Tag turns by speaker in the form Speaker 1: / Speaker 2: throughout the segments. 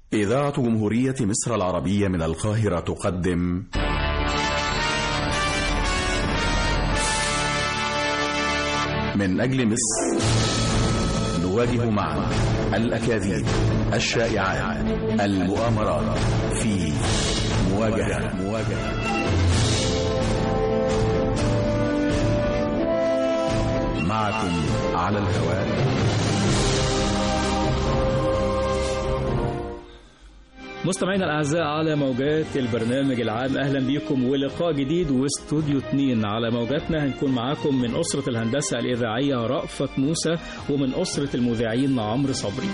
Speaker 1: إذاعة جمهورية مصر العربية من القاهرة تقدم من أجل مصر نواجه معا الأكاذيب الشائعات المؤامرات في مواجهة مواجهة معكم على الهواء
Speaker 2: مستمعينا الاعزاء على موجات البرنامج العام اهلا بكم ولقاء جديد واستوديو 2 على موجاتنا هنكون معاكم من اسره الهندسه الاذاعيه رأفت موسى ومن اسره المذيعين عمرو صبري.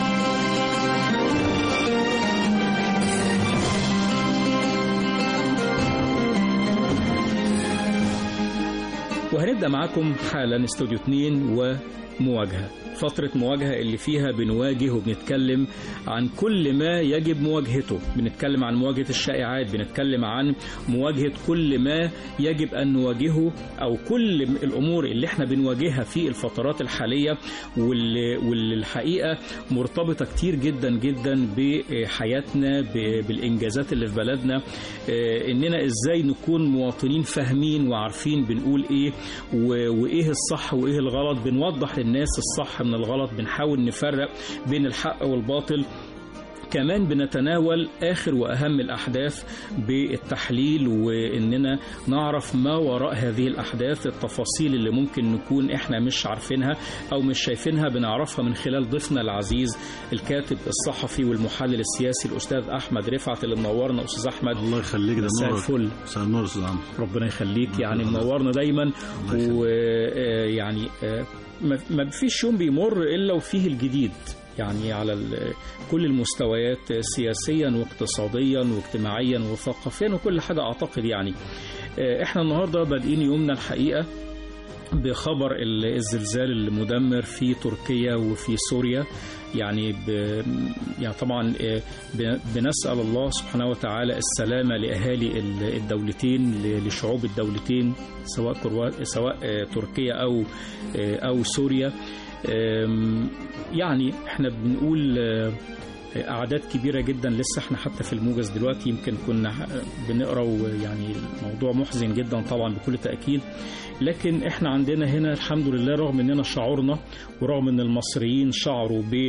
Speaker 2: وهنبدا معاكم حالا استوديو 2 ومواجهه فترة مواجهة اللي فيها بنواجه وبنتكلم عن كل ما يجب مواجهته بنتكلم عن مواجهة الشائعات بنتكلم عن مواجهة كل ما يجب أن نواجهه أو كل الأمور اللي احنا بنواجهها في الفترات الحالية واللي, واللي الحقيقة مرتبطة كتير جدا جدا بحياتنا بالإنجازات اللي في بلدنا إننا إزاي نكون مواطنين فاهمين وعارفين بنقول إيه وإيه الصح وإيه الغلط بنوضح للناس الصح من الغلط بنحاول نفرق بين الحق والباطل كمان بنتناول آخر وأهم الأحداث بالتحليل وإننا نعرف ما وراء هذه الأحداث التفاصيل اللي ممكن نكون إحنا مش عارفينها أو مش شايفينها بنعرفها من خلال ضيفنا العزيز الكاتب الصحفي والمحلل السياسي الأستاذ أحمد رفعت اللي منورنا أستاذ أحمد
Speaker 3: الله يخليك ده
Speaker 2: مساء
Speaker 3: نور
Speaker 2: الفل
Speaker 3: مساء النور استاذ عمرو
Speaker 2: ربنا يخليك يعني
Speaker 3: الله
Speaker 2: منورنا دايما
Speaker 3: الله يخليك.
Speaker 2: ويعني ما فيش يوم بيمر إلا وفيه الجديد يعني على ال- كل المستويات سياسيا واقتصاديا واجتماعيا وثقافيا وكل حاجة أعتقد يعني آه، احنا النهاردة بادئين يومنا الحقيقة بخبر ال- الزلزال المدمر في تركيا وفي سوريا يعني ب... يعني طبعا آه، ب- بنسأل الله سبحانه وتعالى السلامة لأهالي ال- الدولتين ل- لشعوب الدولتين سواء كروا... سواء آه، تركيا أو آه، أو سوريا آم، يعني احنا بنقول آه، أعداد كبيرة جدا لسه احنا حتى في الموجز دلوقتي يمكن كنا بنقرا ويعني الموضوع محزن جدا طبعا بكل تأكيد لكن احنا عندنا هنا الحمد لله رغم اننا شعرنا ورغم ان المصريين شعروا ب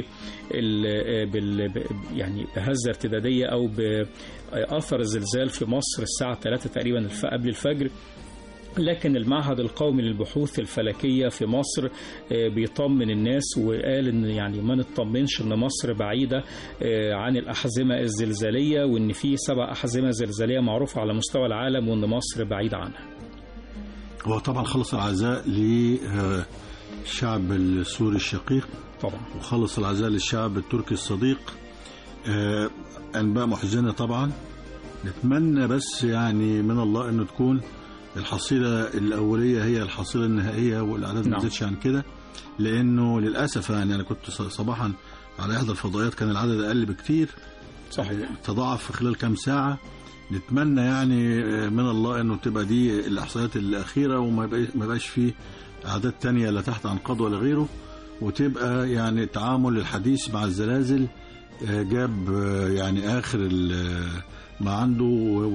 Speaker 2: بال ب- يعني بهزة ارتدادية او بأثر الزلزال في مصر الساعة 3 تقريبا الف- قبل الفجر لكن المعهد القومي للبحوث الفلكية في مصر آه، بيطمن الناس وقال ان يعني ما نطمنش ان مصر بعيدة آه، عن الأحزمة الزلزالية وان في سبع أحزمة زلزالية معروفة على مستوى العالم وان مصر بعيدة عنها
Speaker 3: هو طبعا خلص العزاء للشعب السوري الشقيق
Speaker 2: طبعا
Speaker 3: وخلص العزاء للشعب التركي الصديق آه، انباء محزنه طبعا نتمنى بس يعني من الله انه تكون الحصيله الاوليه هي الحصيله النهائيه والاعداد ما
Speaker 2: نعم.
Speaker 3: تزيدش عن كده لانه للاسف يعني انا كنت ص- صباحا على احدى الفضائيات كان العدد اقل بكتير
Speaker 2: صحيح
Speaker 3: تضاعف في خلال كام ساعة نتمنى يعني من الله انه تبقى دي الاحصائيات الاخيرة وما يبقى- ما يبقاش فيه اعداد تانية لا تحت عنقاض ولا غيره وتبقى يعني تعامل الحديث مع الزلازل آه، جاب آه، يعني اخر ال- ما عنده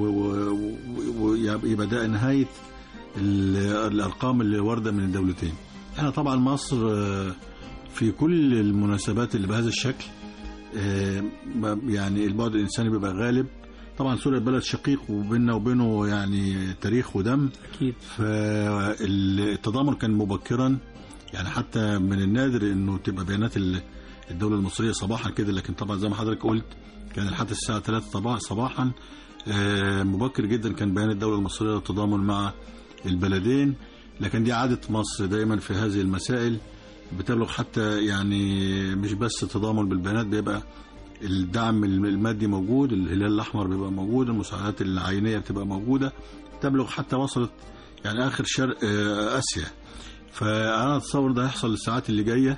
Speaker 3: ويبقى ده نهاية ال- الارقام اللي واردة من الدولتين احنا طبعا مصر آه، في كل المناسبات اللي بهذا الشكل آه، ما- يعني البعد الانساني بيبقى غالب طبعا سوريا بلد شقيق وبيننا وبينه يعني تاريخ ودم
Speaker 2: أكيد
Speaker 3: فالتضامن كان مبكرا يعني حتى من النادر انه تبقى بيانات ال- الدوله المصريه صباحا كده لكن طبعا زي ما حضرتك قلت كان الحادث الساعه 3 طبعا صباحا آه، مبكر جدا كان بيان الدوله المصريه للتضامن مع البلدين لكن دي عاده مصر دايما في هذه المسائل بتبلغ حتى يعني مش بس تضامن بالبيانات بيبقى الدعم المادي موجود الهلال الاحمر بيبقى موجود المساعدات العينيه بتبقى موجوده تبلغ حتى وصلت يعني اخر شرق آه، اسيا فانا اتصور ده هيحصل الساعات اللي جايه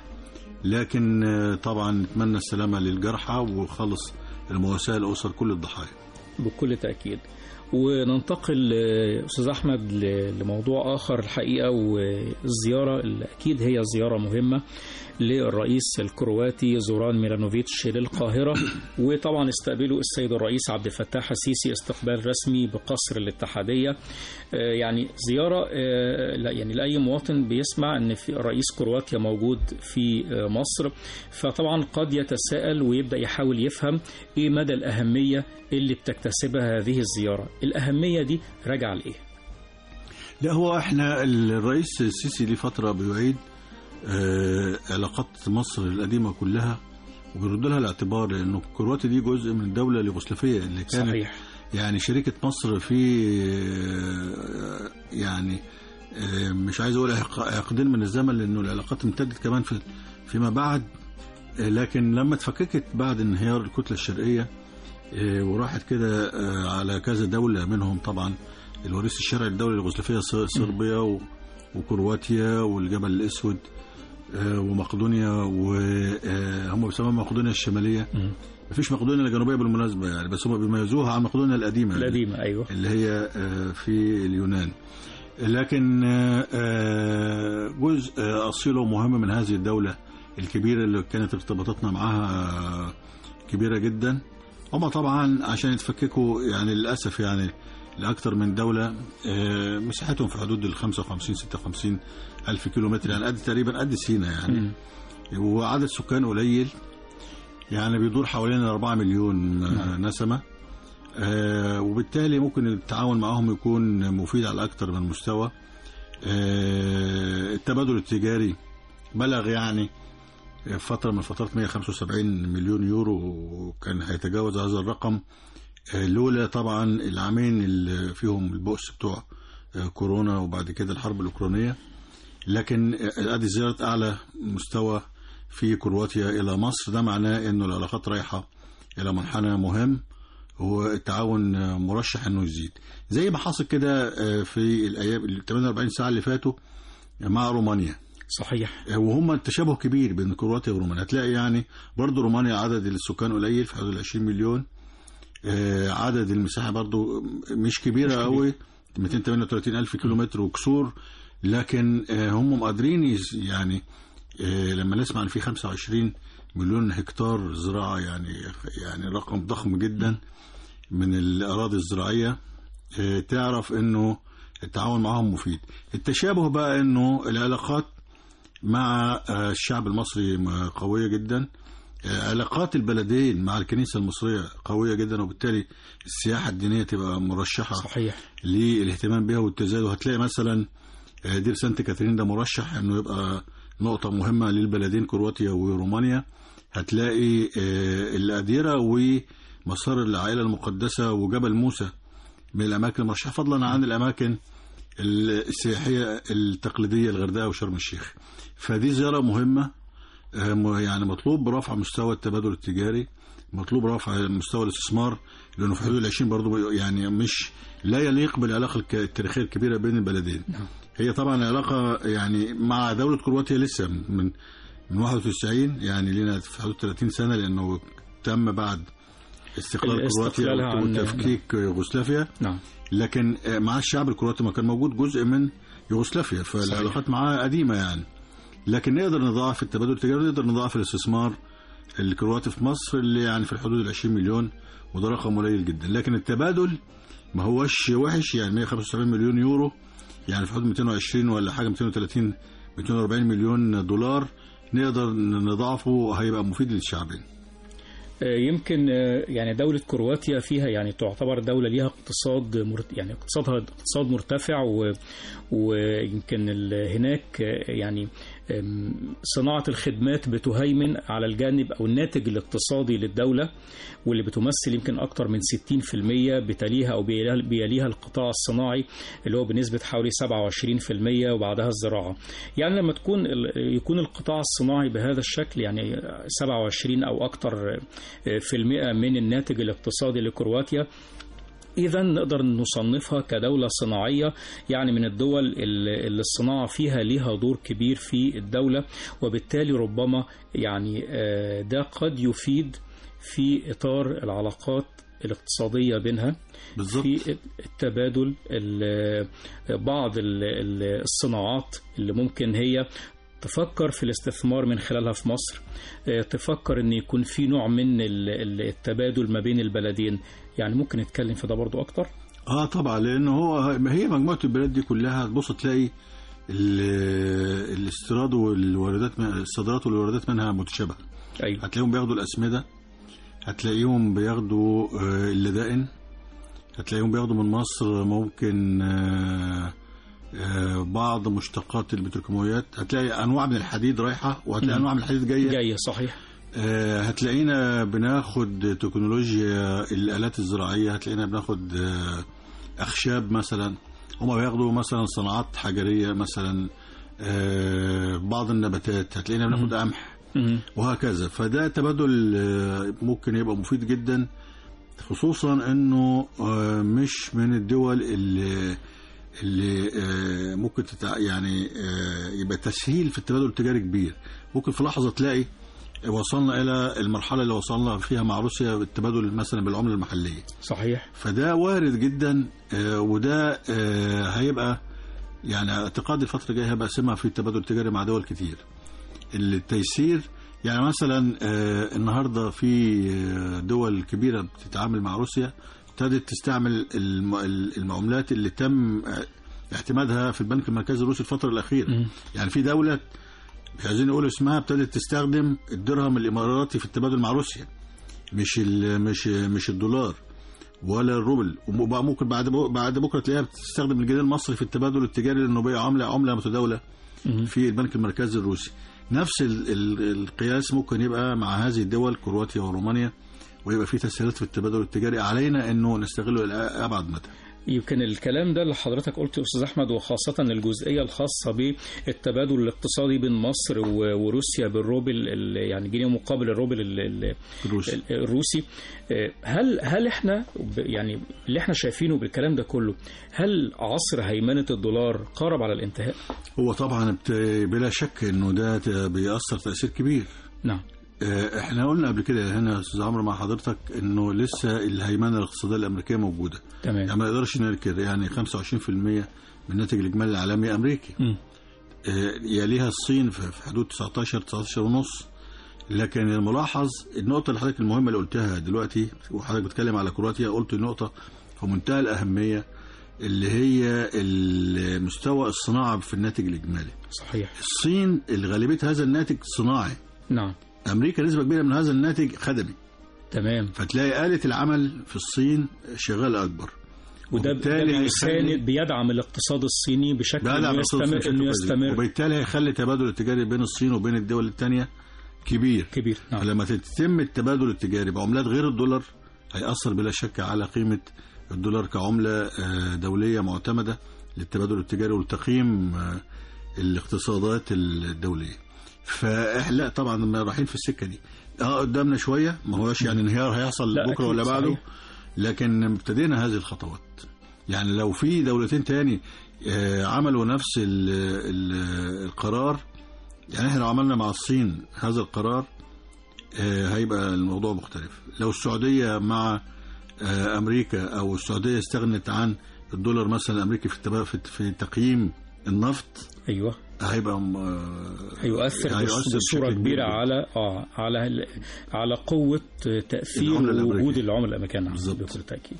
Speaker 3: لكن آه، طبعا نتمنى السلامه للجرحى وخلص المواساه لاسر كل الضحايا
Speaker 2: بكل تأكيد وننتقل آه، أستاذ أحمد ل- لموضوع آخر الحقيقة والزيارة اللي أكيد هي زيارة مهمة للرئيس الكرواتي زوران ميلانوفيتش للقاهرة وطبعا استقبله السيد الرئيس عبد الفتاح السيسي استقبال رسمي بقصر الاتحادية آه، يعني زيارة آه، لا يعني لأي مواطن بيسمع أن في رئيس كرواتيا موجود في آه، مصر فطبعا قد يتساءل ويبدأ يحاول يفهم إيه مدى الأهمية اللي بتكتسبها هذه الزيارة الأهمية دي راجعة لإيه؟
Speaker 3: لا هو احنا الرئيس السيسي ليه فتره بيعيد آه، علاقات مصر القديمه كلها وبيرد لها الاعتبار لانه كرواتيا دي جزء من الدوله اليوغوسلافيه اللي كانت
Speaker 2: صحيح
Speaker 3: يعني شركه مصر في آه، يعني آه، مش عايز اقول عق- عقدين من الزمن لانه العلاقات امتدت كمان في فيما بعد آه، لكن لما اتفككت بعد انهيار الكتله الشرقيه آه، وراحت كده آه، على كذا دوله منهم طبعا الوريث الشرعي للدوله اليوغوسلافيه ص- صربيا و- وكرواتيا والجبل الاسود آه، ومقدونيا وهم بيسموها مقدونيا الشماليه
Speaker 2: مم.
Speaker 3: مفيش مقدونيا الجنوبيه بالمناسبه يعني بس هم بيميزوها عن مقدونيا القديمه
Speaker 2: القديمة أيوه
Speaker 3: اللي هي آه، في اليونان لكن آه، آه، جزء آه، اصيل ومهم من هذه الدوله الكبيره اللي كانت ارتباطاتنا معاها آه، كبيره جدا هم طبعا عشان يتفككوا يعني للاسف يعني لاكثر من دوله آه، مساحتهم في حدود ال 55 56 الف كيلو متر يعني قد تقريبا قد سينا يعني
Speaker 2: مم.
Speaker 3: وعدد سكان قليل يعني بيدور حوالين 4 مليون آه،
Speaker 2: نعم.
Speaker 3: نسمة آه، وبالتالي ممكن التعاون معهم يكون مفيد على أكثر من مستوى آه، التبادل التجاري بلغ يعني في فترة من الفترات 175 مليون يورو وكان هيتجاوز هذا الرقم آه، لولا طبعا العامين اللي فيهم البؤس بتوع آه، كورونا وبعد كده الحرب الأوكرانية لكن آه، ادي زيارة أعلى مستوى في كرواتيا إلى مصر ده معناه إنه العلاقات رايحة إلى منحنى مهم والتعاون آه، مرشح إنه يزيد زي ما حصل كده آه، في الأيام ال 48 ساعة اللي فاتوا مع رومانيا
Speaker 2: صحيح
Speaker 3: وهم التشابه كبير بين كرواتيا ورومانيا هتلاقي يعني برضو رومانيا عدد السكان قليل في حدود ال 20 مليون آه، عدد المساحة برضو مش كبيرة قوي 238 ألف كيلو متر وكسور لكن آه، هم قادرين يز- يعني آه، لما نسمع ان في 25 مليون هكتار زراعة يعني يعني رقم ضخم جدا من الأراضي الزراعية آه، تعرف انه التعاون معهم مفيد التشابه بقى انه العلاقات مع آه، الشعب المصري م- قوية جدا آه، علاقات البلدين مع الكنيسة المصرية قوية جدا وبالتالي السياحة الدينية تبقى مرشحة
Speaker 2: صحيح
Speaker 3: للاهتمام بها والتزايد وهتلاقي مثلا آه، دير سانت كاترين ده مرشح انه يبقى نقطة مهمة للبلدين كرواتيا ورومانيا هتلاقي آه، الأديرة ومسار العائلة المقدسة وجبل موسى من الأماكن المرشحة فضلا عن الأماكن السياحية التقليدية الغردقة وشرم الشيخ فدي زيارة مهمة آه، م- يعني مطلوب رفع مستوى التبادل التجاري مطلوب رفع مستوى الاستثمار لانه في حدود ال 20 برضه يعني مش لا يليق بالعلاقه الك- التاريخيه الكبيره بين البلدين.
Speaker 2: نعم.
Speaker 3: هي طبعا علاقه يعني مع دوله كرواتيا لسه من من 91 يعني لنا في حدود 30 سنه لانه تم بعد استقلال كرواتيا
Speaker 2: استقلالها عن-
Speaker 3: وتفكيك يوغوسلافيا
Speaker 2: نعم
Speaker 3: لكن آه، مع الشعب الكرواتي ما كان موجود جزء من يوغوسلافيا فالعلاقات معاه قديمه يعني لكن نقدر نضاعف التبادل التجاري نقدر نضاعف الاستثمار الكرواتي في مصر اللي يعني في الحدود ال 20 مليون وده رقم قليل جدا لكن التبادل ما هوش وحش يعني 175 مليون يورو يعني في حدود 220 ولا حاجه 230 240 مليون دولار نقدر نضاعفه هيبقى مفيد للشعبين
Speaker 2: آه، يمكن آه، يعني دولة كرواتيا فيها يعني تعتبر دولة ليها اقتصاد مرت... يعني اقتصادها اقتصاد مرتفع و... ويمكن ال... هناك آه، يعني آم، صناعة الخدمات بتهيمن على الجانب أو الناتج الاقتصادي للدولة واللي بتمثل يمكن أكثر من 60% بتليها أو بيليها بيليها القطاع الصناعي اللي هو بنسبة حوالي 27% وبعدها الزراعة يعني لما تكون ال- يكون القطاع الصناعي بهذا الشكل يعني 27 أو أكثر في المئة من الناتج الاقتصادي لكرواتيا إذا نقدر نصنفها كدولة صناعية يعني من الدول اللي اللي الصناعة فيها ليها دور كبير في الدولة وبالتالي ربما يعني آه، ده قد يفيد في إطار العلاقات الاقتصادية بينها
Speaker 3: بالظبط
Speaker 2: في التبادل ال- بعض ال- ال- الصناعات اللي ممكن هي تفكر في الاستثمار من خلالها في مصر آه، تفكر ان يكون في نوع من ال- ال- التبادل ما بين البلدين يعني ممكن نتكلم في ده برضو اكتر
Speaker 3: اه طبعا لان هو هي مجموعه البلاد دي كلها تبص تلاقي ال- الاستيراد والواردات من- الصادرات والواردات منها متشابهه
Speaker 2: ايوه
Speaker 3: هتلاقيهم بياخدوا الاسمده هتلاقيهم بياخدوا آه، اللدائن هتلاقيهم بياخدوا من مصر ممكن آه، آه، بعض مشتقات البتروكيماويات هتلاقي انواع من الحديد رايحه وهتلاقي
Speaker 2: مم.
Speaker 3: انواع من الحديد جايه
Speaker 2: جاية صحيح
Speaker 3: آه، هتلاقينا بناخد تكنولوجيا الآلات الزراعية هتلاقينا بناخد آه، أخشاب مثلا هما بياخدوا مثلا صناعات حجرية مثلا آه، بعض النباتات هتلاقينا بناخد قمح
Speaker 2: مم.
Speaker 3: وهكذا فده تبادل آه، ممكن يبقى مفيد جدا خصوصا انه آه، مش من الدول اللي اللي آه، ممكن تتع... يعني آه، يبقى تسهيل في التبادل التجاري كبير ممكن في لحظه تلاقي وصلنا الى المرحله اللي وصلنا فيها مع روسيا بالتبادل مثلا بالعمله المحليه
Speaker 2: صحيح
Speaker 3: فده وارد جدا آه، وده آه، هيبقى يعني اعتقاد الفتره الجايه هيبقى سمه في التبادل التجاري مع دول كتير التيسير يعني مثلا آه، النهارده في آه، دول كبيره بتتعامل مع روسيا ابتدت تستعمل الم- المعاملات اللي تم آه، اعتمادها في البنك المركزي الروسي الفتره الاخيره
Speaker 2: مم.
Speaker 3: يعني في دوله مش عايزين نقول اسمها ابتدت تستخدم الدرهم الاماراتي في التبادل مع روسيا مش ال مش مش الدولار ولا الروبل وبقى ممكن بعد بو- بعد بكره تلاقيها بتستخدم الجنيه المصري في التبادل التجاري لانه بقى عمله عمله متداوله
Speaker 2: مم.
Speaker 3: في البنك المركزي الروسي نفس ال ال القياس ممكن يبقى مع هذه الدول كرواتيا ورومانيا ويبقى في تسهيلات في التبادل التجاري علينا انه نستغله الى ابعد مدى
Speaker 2: يمكن الكلام ده اللي حضرتك قلته يا استاذ احمد وخاصه الجزئيه الخاصه بالتبادل الاقتصادي بين مصر و- وروسيا بالروبل ال- يعني جنيه مقابل الروبل ال- ال-
Speaker 3: الروسي
Speaker 2: ال- الروسي آه، هل هل احنا ب- يعني اللي احنا شايفينه بالكلام ده كله هل عصر هيمنه الدولار قارب على الانتهاء؟
Speaker 3: هو طبعا بت- بلا شك انه ده ت- بيأثر تأثير كبير
Speaker 2: نعم
Speaker 3: آه، احنا قلنا قبل كده هنا يا استاذ عمرو مع حضرتك انه لسه الهيمنه الاقتصاديه الامريكيه موجوده يعني
Speaker 2: تمام
Speaker 3: ما نقدرش ننكر يعني 25% من الناتج الاجمالي العالمي امريكي
Speaker 2: مم.
Speaker 3: آه، يليها الصين في في حدود 19 19 ونص لكن الملاحظ النقطة اللي حضرتك المهمة اللي قلتها دلوقتي وحضرتك بتتكلم على كرواتيا قلت نقطة في منتهى الأهمية اللي هي مستوى الصناعة في الناتج الإجمالي
Speaker 2: صحيح
Speaker 3: الصين غالبية هذا الناتج صناعي
Speaker 2: نعم
Speaker 3: أمريكا نسبة كبيرة من هذا الناتج خدمي
Speaker 2: تمام
Speaker 3: فتلاقي آلة العمل في الصين شغالة أكبر
Speaker 2: وده
Speaker 3: وبالتالي
Speaker 2: ده
Speaker 3: هيخلي-
Speaker 2: بيساند بيدعم الاقتصاد الصيني بشكل
Speaker 3: ده
Speaker 2: انه
Speaker 3: على
Speaker 2: يستمر انه يستمر
Speaker 3: وبالتالي هيخلي التبادل التجاري بين الصين وبين الدول الثانية كبير
Speaker 2: كبير نعم
Speaker 3: فلما تتم التبادل التجاري بعملات غير الدولار هيأثر بلا شك على قيمة الدولار كعملة آه، دولية معتمدة للتبادل التجاري والتقييم آه، الاقتصادات الدولية فاحنا لا طبعا ما رايحين في السكة دي اه قدامنا شوية ما هوش يعني انهيار هيحصل
Speaker 2: لا،
Speaker 3: بكرة
Speaker 2: أكيد
Speaker 3: ولا بعده
Speaker 2: صحيح.
Speaker 3: لكن ابتدينا هذه الخطوات يعني لو في دولتين تاني آه، عملوا نفس ال ال القرار يعني احنا لو عملنا مع الصين هذا القرار آه، هيبقى الموضوع مختلف لو السعودية مع آه، أمريكا أو السعودية استغنت عن الدولار مثلا الأمريكي في التبا- في- في تقييم النفط
Speaker 2: ايوه
Speaker 3: هيبقى م- آه،
Speaker 2: هيؤثر,
Speaker 3: هيؤثر
Speaker 2: بصوره
Speaker 3: بشكل
Speaker 2: كبيره
Speaker 3: كبير.
Speaker 2: على اه على ال- على قوه تاثير
Speaker 3: العملة
Speaker 2: وجود
Speaker 3: الأمريكية.
Speaker 2: العمله الامريكيه نعم
Speaker 3: بالظبط.
Speaker 2: بكل تاكيد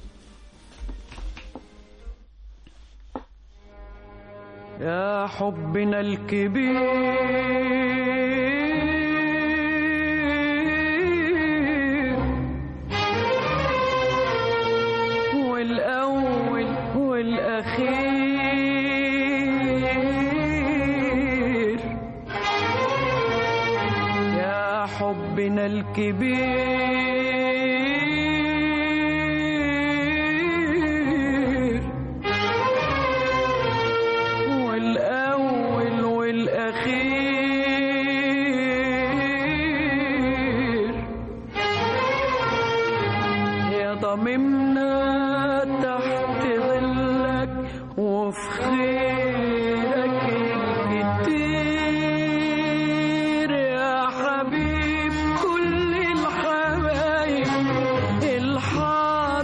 Speaker 4: يا حبنا الكبير والأول والأخير يا حبنا الكبير والأول والأخير يا ضممنا تحت ظلك وفي خيرك الكتير يا حبيب كل الحبايب الحاضر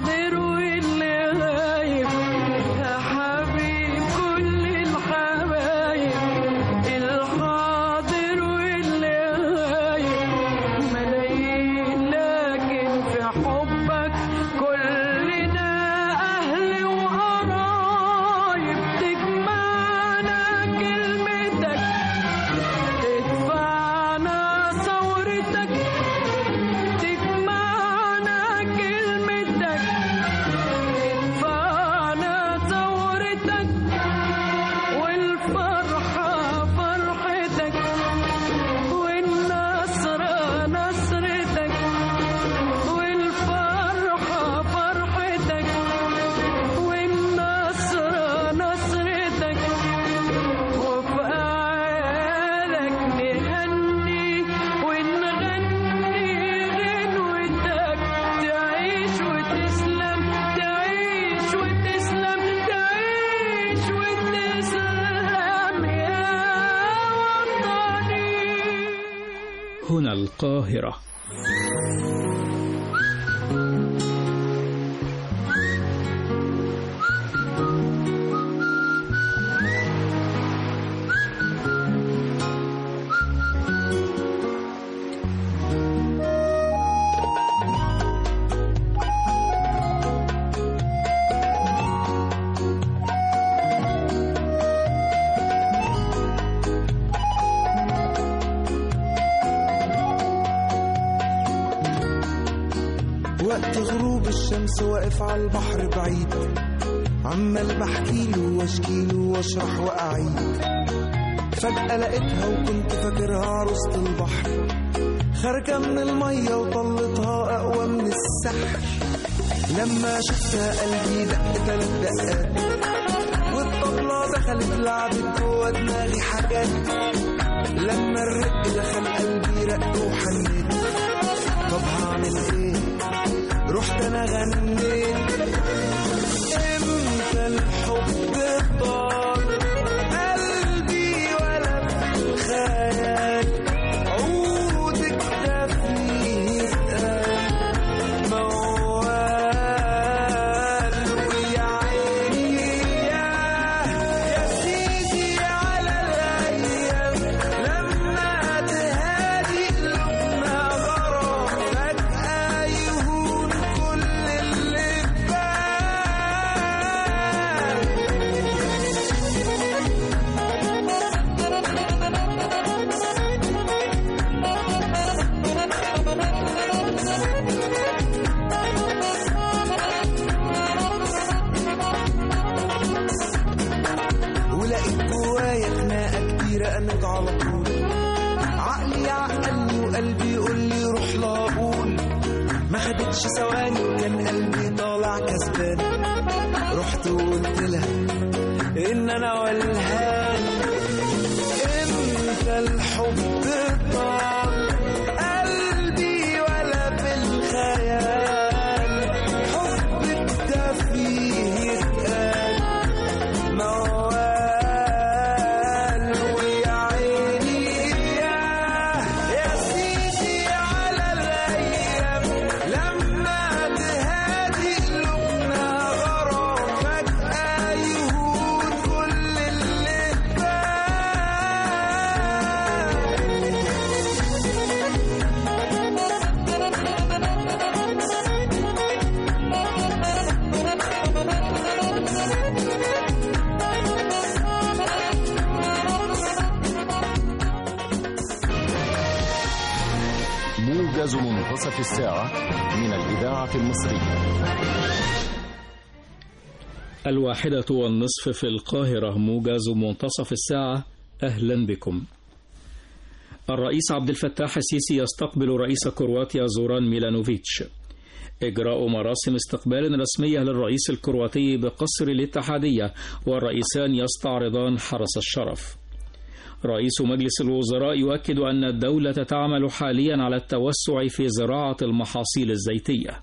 Speaker 2: القاهرة
Speaker 5: وقت غروب الشمس واقف على البحر بعيد عمال بحكيله واشكيله واشرح واعيد فجأة لقيتها وكنت فاكرها عروسة البحر خارجة من المية وطلتها أقوى من السحر لما شفتها قلبي دق تلات دقات والطبلة دخلت لعبت جوا دماغي حاجات لما الرق دخل قلبي رق وحنيت طب هعمل ايه رحت انا غنيت امتى الحب طال قلبي ولا في الخيال عودك دفني اتقال موال ويا عيني يا يا سيدي على الايام لما تهادي قلوبنا غرام فجأة يهون كل اللي فات ولقيت جوايا خناقة كتيرة قامت على طول عقلي يعقلني وقلبي يقول لي روح لاقول ما خدتش ثواني وكان قلبي طالع كسبان رحت وقلت لها ان انا والهان امتى الحب طال قلبي ولا بالخيال حبك ده فيه اتقال موال ويا عيني يا يا سيدي على الايام لما تهادي قلوبنا غرام فجأة يهون كل اللي فات
Speaker 6: موجز منتصف الساعة من الإذاعة المصرية
Speaker 2: الواحدة والنصف في القاهرة موجز منتصف الساعة أهلا بكم الرئيس عبد الفتاح السيسي يستقبل رئيس كرواتيا زوران ميلانوفيتش إجراء مراسم استقبال رسمية للرئيس الكرواتي بقصر الاتحادية والرئيسان يستعرضان حرس الشرف رئيس مجلس الوزراء يؤكد أن الدولة تعمل حاليا على التوسع في زراعة المحاصيل الزيتية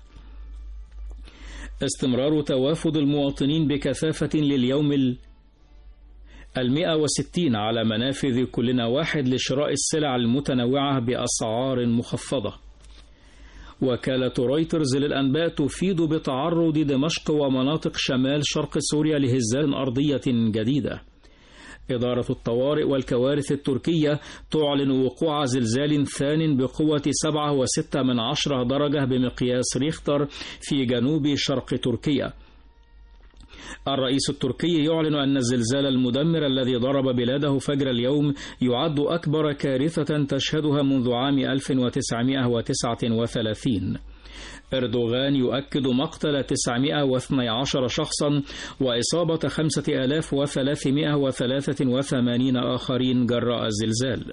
Speaker 2: استمرار توافد المواطنين بكثافة لليوم ال المئة وستين على منافذ كلنا واحد لشراء السلع المتنوعة بأسعار مخفضة وكالة رويترز للأنباء تفيد بتعرض دمشق ومناطق شمال شرق سوريا لهزات أرضية جديدة إدارة الطوارئ والكوارث التركية تعلن وقوع زلزال ثان بقوة سبعة وستة من عشرة درجة بمقياس ريختر في جنوب شرق تركيا الرئيس التركي يعلن أن الزلزال المدمر الذي ضرب بلاده فجر اليوم يعد أكبر كارثة تشهدها منذ عام 1939 إردوغان يؤكد مقتل 912 شخصا وإصابة 5383 آخرين جراء الزلزال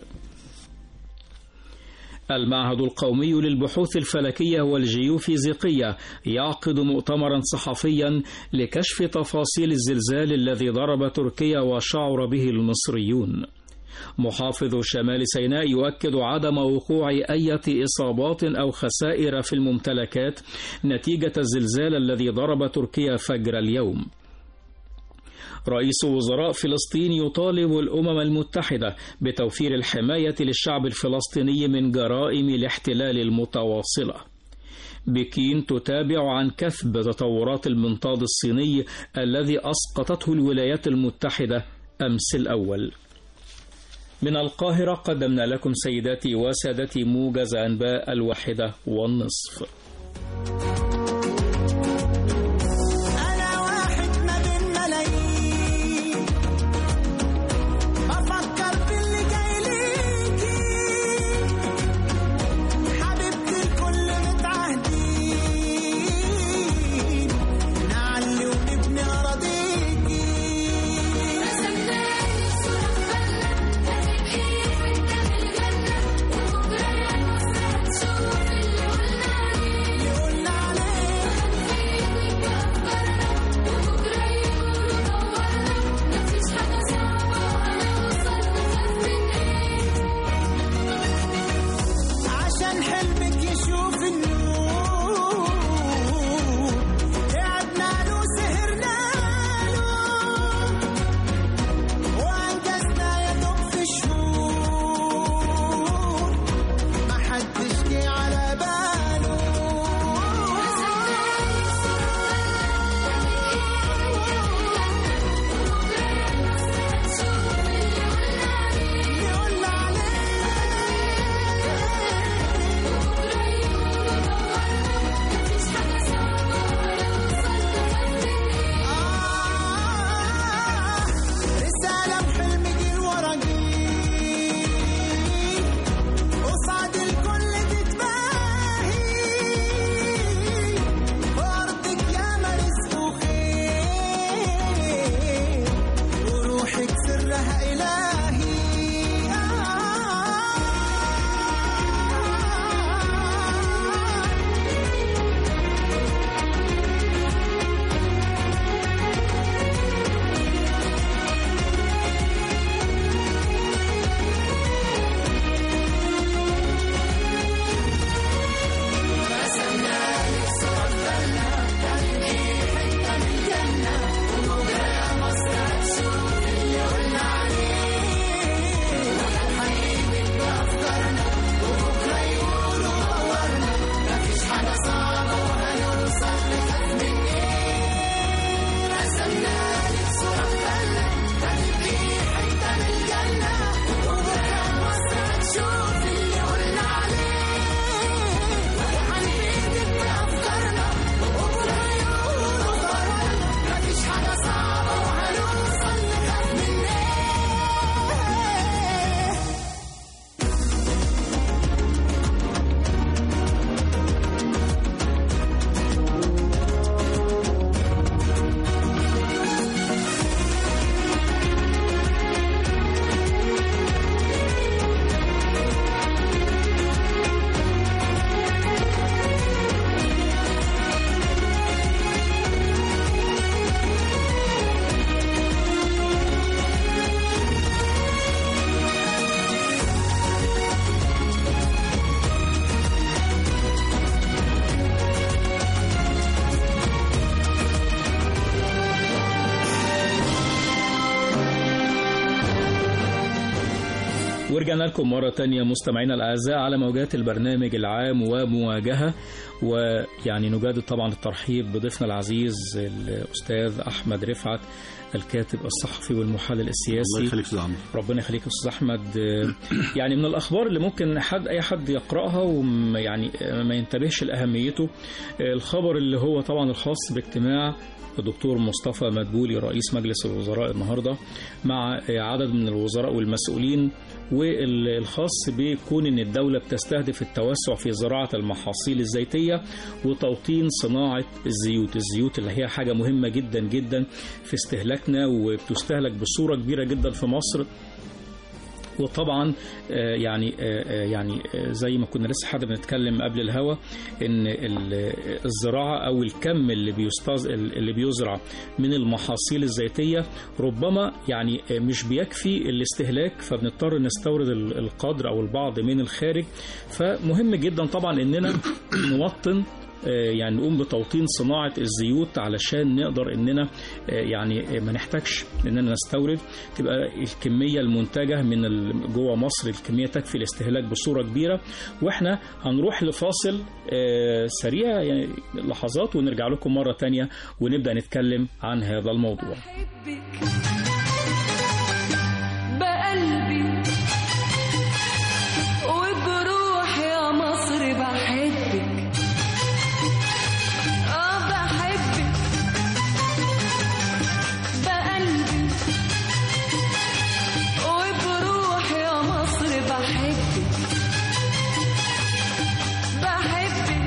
Speaker 2: المعهد القومي للبحوث الفلكية والجيوفيزيقية يعقد مؤتمرا صحفيا لكشف تفاصيل الزلزال الذي ضرب تركيا وشعر به المصريون محافظ شمال سيناء يؤكد عدم وقوع أي إصابات أو خسائر في الممتلكات نتيجة الزلزال الذي ضرب تركيا فجر اليوم رئيس وزراء فلسطين يطالب الأمم المتحدة بتوفير الحماية للشعب الفلسطيني من جرائم الاحتلال المتواصلة بكين تتابع عن كثب تطورات المنطاد الصيني الذي أسقطته الولايات المتحدة أمس الأول من القاهرة قدمنا لكم سيداتي وسادتي موجز أنباء الواحدة والنصف
Speaker 7: أنا واحد ما بين ملايين بفكر في اللي جاي ليكي حبيبتي الكل متعهدين نعلي ونبني أراضيكي يقولنا عليه عشان حلمك يشوف النور تعبنا له سهرنا له وانجزنا يا دوب في شهور ما حدش جه على باله يقولنا آه رسالة وحلم جيل ورا جيل قصاد الكل تتباهي وأرضك يا رزق وخير وروحك سرها إلهي آه
Speaker 2: ورجعنا لكم مرة تانية مستمعينا الأعزاء على موجات البرنامج العام ومواجهة ويعني نجدد طبعا الترحيب بضيفنا العزيز الأستاذ أحمد رفعت الكاتب الصحفي والمحلل
Speaker 3: الله
Speaker 2: السياسي
Speaker 3: يخليك استاذ عمرو
Speaker 2: ربنا يخليك يا استاذ احمد آه، يعني من الاخبار اللي ممكن حد اي حد يقراها وما يعني آه، ما ينتبهش لاهميته آه، الخبر اللي هو طبعا الخاص باجتماع الدكتور مصطفى مدبولي رئيس مجلس الوزراء النهارده مع آه، عدد من الوزراء والمسؤولين والخاص بكون ان الدوله بتستهدف التوسع في زراعه المحاصيل الزيتيه وتوطين صناعه الزيوت، الزيوت اللي هي حاجه مهمه جدا جدا في استهلاكنا وبتستهلك بصوره كبيره جدا في مصر وطبعا آه، يعني آه، آه، يعني آه، زي ما كنا لسه حد بنتكلم قبل الهوا ان ال- الزراعه او الكم اللي بيستز اللي بيزرع من المحاصيل الزيتيه ربما يعني آه، مش بيكفي الاستهلاك فبنضطر نستورد ال- القدر او البعض من الخارج فمهم جدا طبعا اننا نوطن آه، يعني نقوم بتوطين صناعة الزيوت علشان نقدر إننا آه، يعني آه، ما نحتاجش إننا نستورد تبقى الكمية المنتجة من ال- جوه مصر الكمية تكفي الاستهلاك بصورة كبيرة وإحنا هنروح لفاصل آه، سريع يعني لحظات ونرجع لكم مرة تانية ونبدأ نتكلم عن هذا الموضوع
Speaker 4: بقلبي وبروح يا مصر بحبك اه بحبك بقلبي وبروح يا مصر بحبك بحبك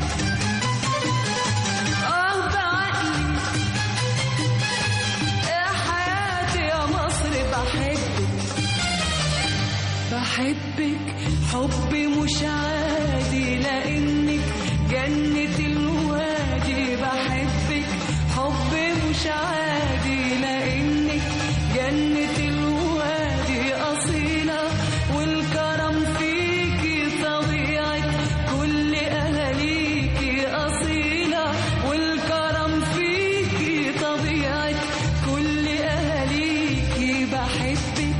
Speaker 4: اه بعقلي يا حياتي يا مصر بحبك بحبك حب مش عادي لانك جنة الوادي بحبك حب مش عادي لانك جنة الوادي اصيلة والكرم فيكي طبيعة كل اهاليكي اصيلة والكرم فيكي طبيعة كل اهاليكي بحبك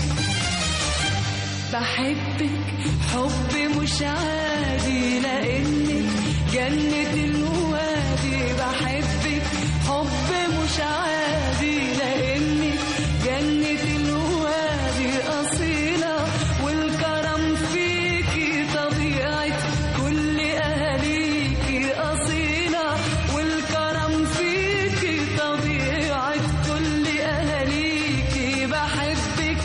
Speaker 4: بحبك حب مش عادي لانك جنة الوادي بحبك حب مش عادي لانك جنة الوادي اصيلة والكرم فيكي طبيعة كل اهاليكي اصيلة والكرم فيكي طبيعة كل اهاليكي بحبك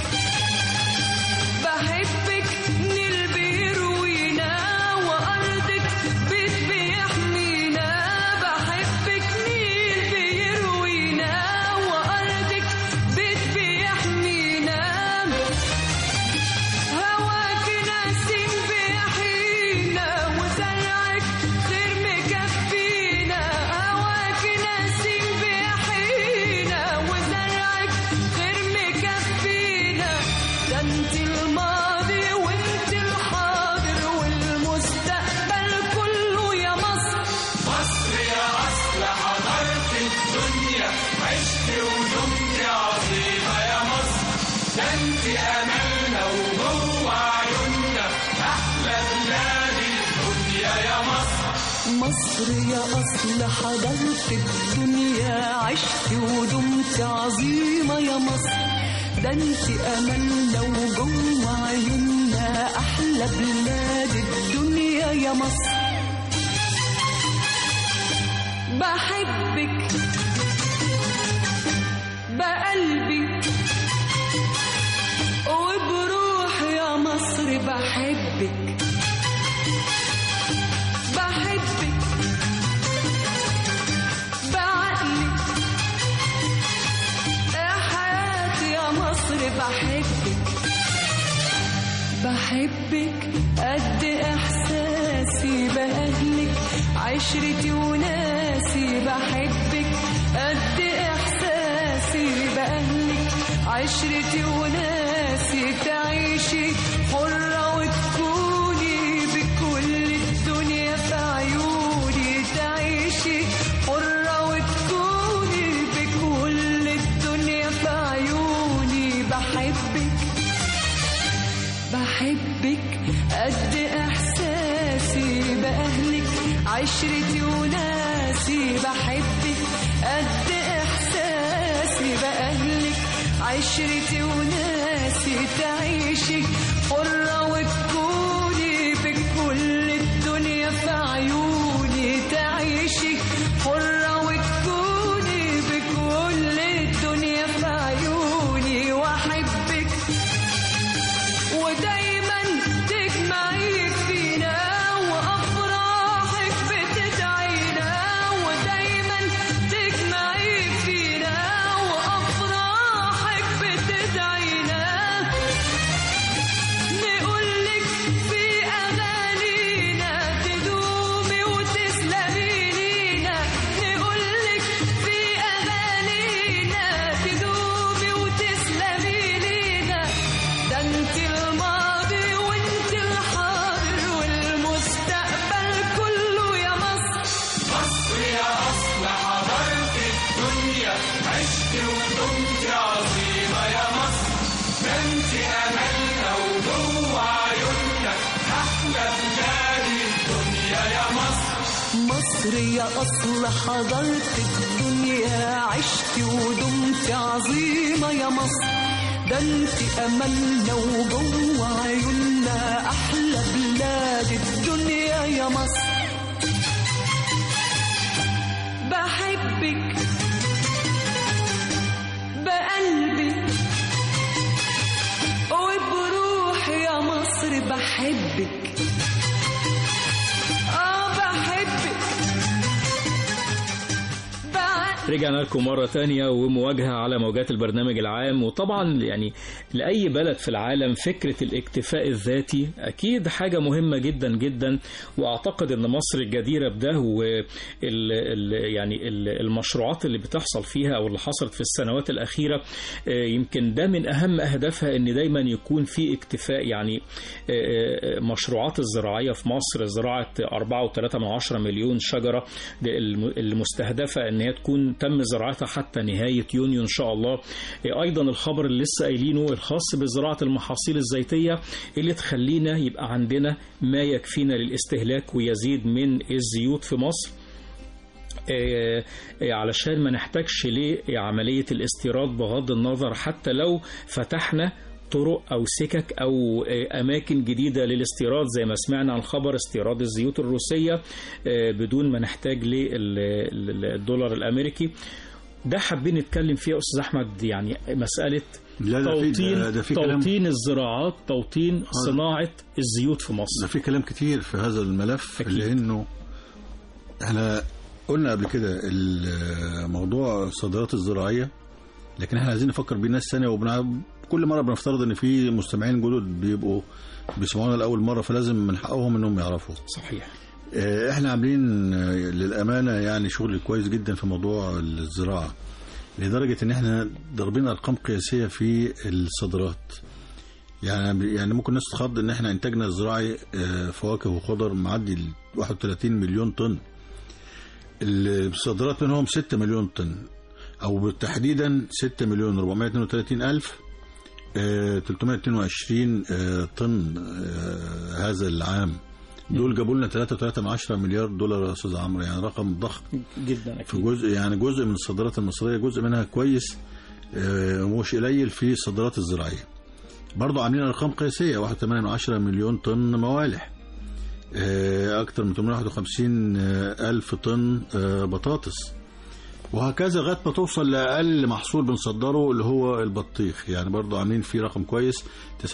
Speaker 4: بحبك نيل بيروينا وأرضك بيت بيحمينا بحبك نيل بيروينا وأرضك بيت بيحمينا هواك ناسين بيحيينا وزرعك خير مكفينا هواك ناسين بيحيينا وزرعك خير مكفينا ده انت الماضي وانت الحاضر والمستقبل كله يا مصر مصر يا أصل حضرت الدنيا عشت ودمت عظيمة يا مصر ده انت أملنا وجوه عيوننا أحلى بلاد الدنيا يا مصر بحبك بقلبي وبروح يا مصر بحبك بحبك بعقلي يا حياتي يا مصر بحبك بحبك قد احساسي باهلك عشرتي وناسي بحبك قد احساسي باهلك عشرتي وناسي تعيشي حرة وتكوني بكل الدنيا في عيوني تعيشي حرة وتكوني بكل الدنيا في عيوني بحبك بحبك قد احساسي باهلك عشرتي وناسي بحبك قد احساسي باهلك عشرتي وناسي تعيشي حرة وتكوني بكل الدنيا في عيوني تعيشي حرة وتكوني بكل الدنيا في عيوني واحبك ودايما تجمعي فينا وافراحك بتدعينا ودايما تجمعي فينا وافراحك بتدعينا مصرية أصل حضرت الدنيا عشت ودمت عظيمة يا مصر ده انت أملنا وجوه عيوننا أحلى بلاد الدنيا يا مصر بحبك بقلبي وبروحي يا مصر بحبك اه بحبك بع-
Speaker 2: رجعنا لكم مرة تانية ومواجهة على موجات البرنامج العام وطبعا يعني لأي بلد في العالم فكرة الاكتفاء الذاتي أكيد حاجة مهمة جدا جدا وأعتقد أن مصر الجديرة بده وال ال يعني ال- المشروعات اللي بتحصل فيها أو اللي حصلت في السنوات الأخيرة آه، يمكن ده من أهم أهدافها أن دايما يكون في اكتفاء يعني آه، آه، مشروعات الزراعية في مصر زراعة 4.3 مليون شجرة ده الم- المستهدفة أن هي تكون تم زراعتها حتى نهاية يونيو إن شاء الله آه، أيضا الخبر اللي لسه قايلينه الخاص بزراعة المحاصيل الزيتية اللي تخلينا يبقى عندنا ما يكفينا للاستهلاك ويزيد من الزيوت في مصر آه، آه، علشان ما نحتاجش لعملية الاستيراد بغض النظر حتى لو فتحنا طرق أو سكك أو آه، أماكن جديدة للاستيراد زي ما سمعنا عن خبر استيراد الزيوت الروسية آه، بدون ما نحتاج للدولار الأمريكي ده حابين نتكلم فيها أستاذ أحمد يعني مسألة
Speaker 3: لا ده في
Speaker 2: توطين
Speaker 3: ده, ده في كلام
Speaker 2: توطين الزراعات توطين صناعة الزيوت في مصر
Speaker 3: ده في كلام كتير في هذا الملف
Speaker 2: أكيد.
Speaker 3: لانه احنا قلنا قبل كده الموضوع الصادرات الزراعيه لكن احنا عايزين نفكر بيه ناس ثانيه وبنع... كل مره بنفترض ان في مستمعين جدد بيبقوا بيسمعونا لاول مره فلازم من حقهم انهم يعرفوا
Speaker 2: صحيح
Speaker 3: آه، احنا عاملين آه، للامانه يعني شغل كويس جدا في موضوع الزراعه لدرجه ان احنا ضاربين ارقام قياسيه في الصادرات يعني يعني ممكن الناس تخض ان احنا انتاجنا الزراعي آه، فواكه وخضر معدي ال 31 مليون طن الصادرات منهم 6 مليون طن او تحديدا 6 مليون 432 الف آه، 322 آه، طن آه، هذا العام دول جابوا لنا 3.3 مليار دولار يا استاذ عمرو يعني رقم ضخم
Speaker 2: جدا
Speaker 3: في
Speaker 2: أكيد
Speaker 3: جزء يعني جزء من الصادرات المصريه جزء منها كويس آه، مش قليل في الصادرات الزراعيه برضه عاملين ارقام قياسيه 1.8 مليون طن موالح آه، اكثر من 851 آه، الف طن آه، بطاطس وهكذا لغايه ما توصل لاقل محصول بنصدره اللي هو البطيخ يعني برضه عاملين فيه رقم كويس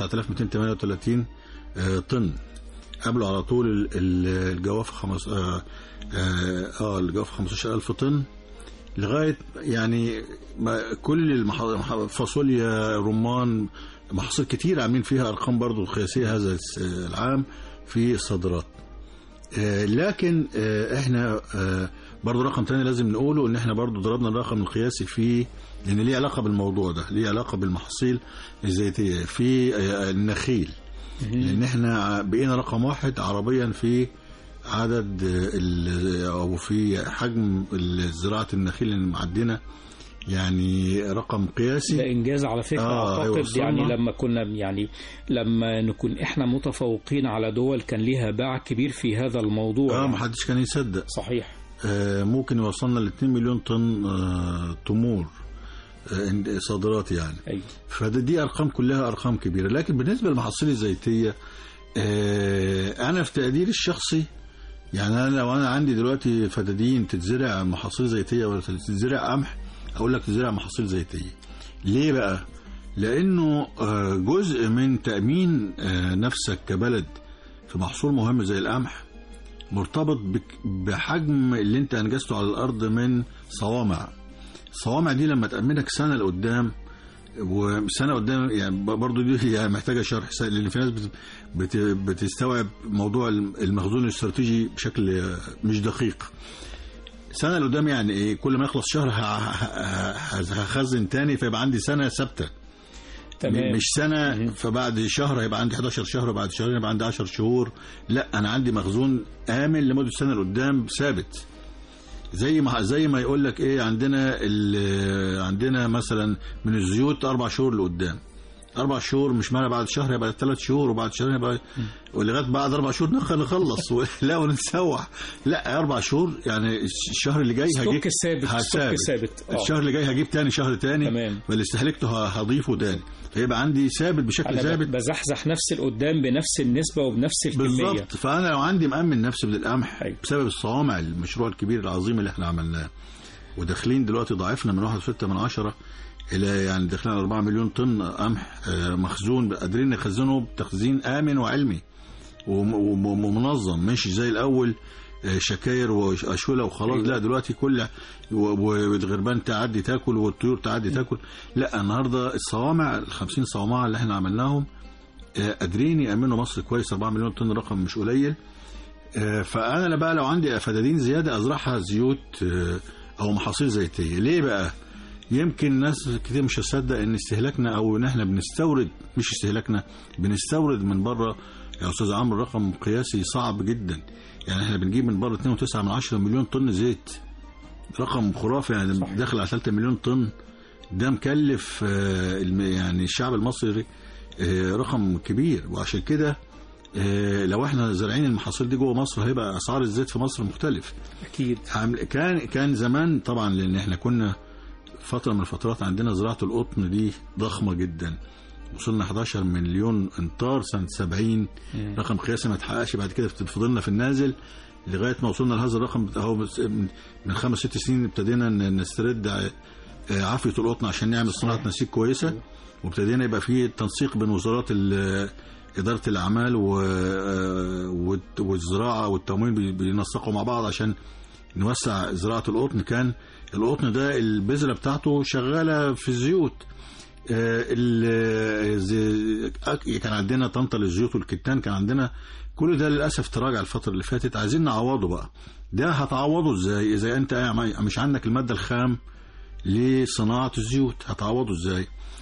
Speaker 3: 9238 آه، طن قبله على طول ال- ال- الجواف خمس اه, آه, آه الجواف 15000 طن لغايه يعني ما كل المح... مح- فاصوليا رمان محاصيل كتير عاملين فيها ارقام برضو قياسيه هذا الس- العام في الصادرات آه، لكن آه، احنا آه، برضو رقم تاني لازم نقوله ان احنا برضو ضربنا الرقم القياسي في لان ليه علاقه بالموضوع ده ليه علاقه بالمحاصيل الزيتيه في آه، النخيل لان احنا بقينا رقم واحد عربيا في عدد آه، ال- او في حجم زراعه النخيل اللي معدنا يعني رقم
Speaker 2: ده
Speaker 3: قياسي
Speaker 2: انجاز على فكره
Speaker 3: آه،
Speaker 2: اعتقد
Speaker 3: أيوة، وصلنا.
Speaker 2: يعني لما كنا يعني لما نكون احنا متفوقين على دول كان ليها باع كبير في هذا الموضوع
Speaker 3: اه
Speaker 2: يعني.
Speaker 3: ما حدش كان يصدق
Speaker 2: صحيح
Speaker 3: آه، ممكن يوصلنا ل 2 مليون طن آه، تمور آه، صادرات يعني
Speaker 2: ايوه
Speaker 3: فدي دي ارقام كلها ارقام كبيره لكن بالنسبه للمحاصيل الزيتيه آه، انا في تقديري الشخصي يعني انا لو انا عندي دلوقتي فدادين تتزرع محاصيل زيتيه ولا تتزرع قمح اقول لك تزرع محاصيل زيتيه ليه بقى لانه آه، جزء من تامين آه، نفسك كبلد في محصول مهم زي القمح مرتبط بك- بحجم اللي انت انجزته على الارض من صوامع الصوامع دي لما تامنك سنه لقدام وسنه قدام يعني برضو دي يعني محتاجه شرح س- لان في ناس بت- بت- بتستوعب موضوع الم- المخزون الاستراتيجي بشكل مش دقيق سنه لقدام يعني ايه كل ما يخلص شهر ه- ه- ه- هخزن تاني فيبقى عندي سنه ثابته
Speaker 2: تمام
Speaker 3: مش سنه فبعد شهر هيبقى عندي 11 شهر وبعد شهرين هيبقى عندي 10 شهور لا انا عندي مخزون امن لمده سنه لقدام ثابت زي ما زي ما يقول لك ايه عندنا ال- عندنا مثلا من الزيوت اربع شهور لقدام اربع شهور مش معنى بعد شهر يبقى ثلاث شهور وبعد شهرين يبقى ولغايه بعد اربع شهور نخ- نخلص و- لا ونتسوح لا اربع شهور يعني الشهر اللي جاي
Speaker 2: ستوك
Speaker 3: هجيب
Speaker 2: ثابت ستوك
Speaker 3: هثابت.
Speaker 2: ثابت آه.
Speaker 3: الشهر اللي جاي هجيب تاني شهر تاني
Speaker 2: تمام.
Speaker 3: واللي استهلكته ه- هضيفه تاني فيبقى عندي ثابت بشكل
Speaker 2: انا
Speaker 3: ثابت
Speaker 2: بزحزح نفس القدام بنفس النسبه وبنفس الكميه
Speaker 3: بالظبط فانا لو عندي مأمن نفسي من القمح
Speaker 2: أيوة.
Speaker 3: بسبب الصوامع المشروع الكبير العظيم اللي احنا عملناه وداخلين دلوقتي ضاعفنا من 1.6 من عشرة الى يعني داخلين على 4 مليون طن قمح آه، مخزون قادرين نخزنه بتخزين امن وعلمي وم- وم- ومنظم مش زي الاول آه، شكاير واشوله وخلاص
Speaker 2: أيوة.
Speaker 3: لا دلوقتي كل و- و- والغربان تعدي تاكل والطيور تعدي تاكل لا النهارده الصوامع ال 50 صومعه اللي احنا عملناهم آه، قادرين يأمنوا مصر كويس 4 مليون طن رقم مش قليل آه، فأنا بقى لو عندي فدادين زيادة أزرعها زيوت آه، أو محاصيل زيتية ليه بقى؟ يمكن ناس كتير مش هتصدق ان استهلاكنا او ان احنا بنستورد مش استهلاكنا بنستورد من بره يا استاذ عمرو رقم قياسي صعب جدا يعني احنا بنجيب من بره 2.9 من 10 مليون طن زيت رقم خرافي يعني داخل على 3 مليون طن ده مكلف آه، الم- يعني الشعب المصري آه، رقم كبير وعشان كده آه، لو احنا زارعين المحاصيل دي جوه مصر هيبقى اسعار الزيت في مصر مختلف
Speaker 2: اكيد
Speaker 3: عامل- كان كان زمان طبعا لان احنا كنا فتره من الفترات عندنا زراعه القطن دي ضخمه جدا وصلنا 11 مليون امتار سنه 70 رقم قياسي ما اتحققش بعد كده فضلنا في النازل لغايه ما وصلنا لهذا الرقم اهو بس- من من خمس ست سنين ابتدينا ن- نسترد ع- آه، عافيه القطن عشان نعمل صناعه نسيج كويسه وابتدينا يبقى في تنسيق بين وزارات ال- اداره الاعمال و- آه، والت- والزراعه والتموين بي- بينسقوا مع بعض عشان نوسع زراعه القطن كان القطن ده البذره بتاعته شغاله في الزيوت آه، ال- زي- أك- كان عندنا طنطا للزيوت والكتان كان عندنا كل ده للاسف تراجع الفتره اللي فاتت عايزين نعوضه بقى ده هتعوضه ازاي اذا انت مش عندك الماده الخام لصناعه الزيوت هتعوضه ازاي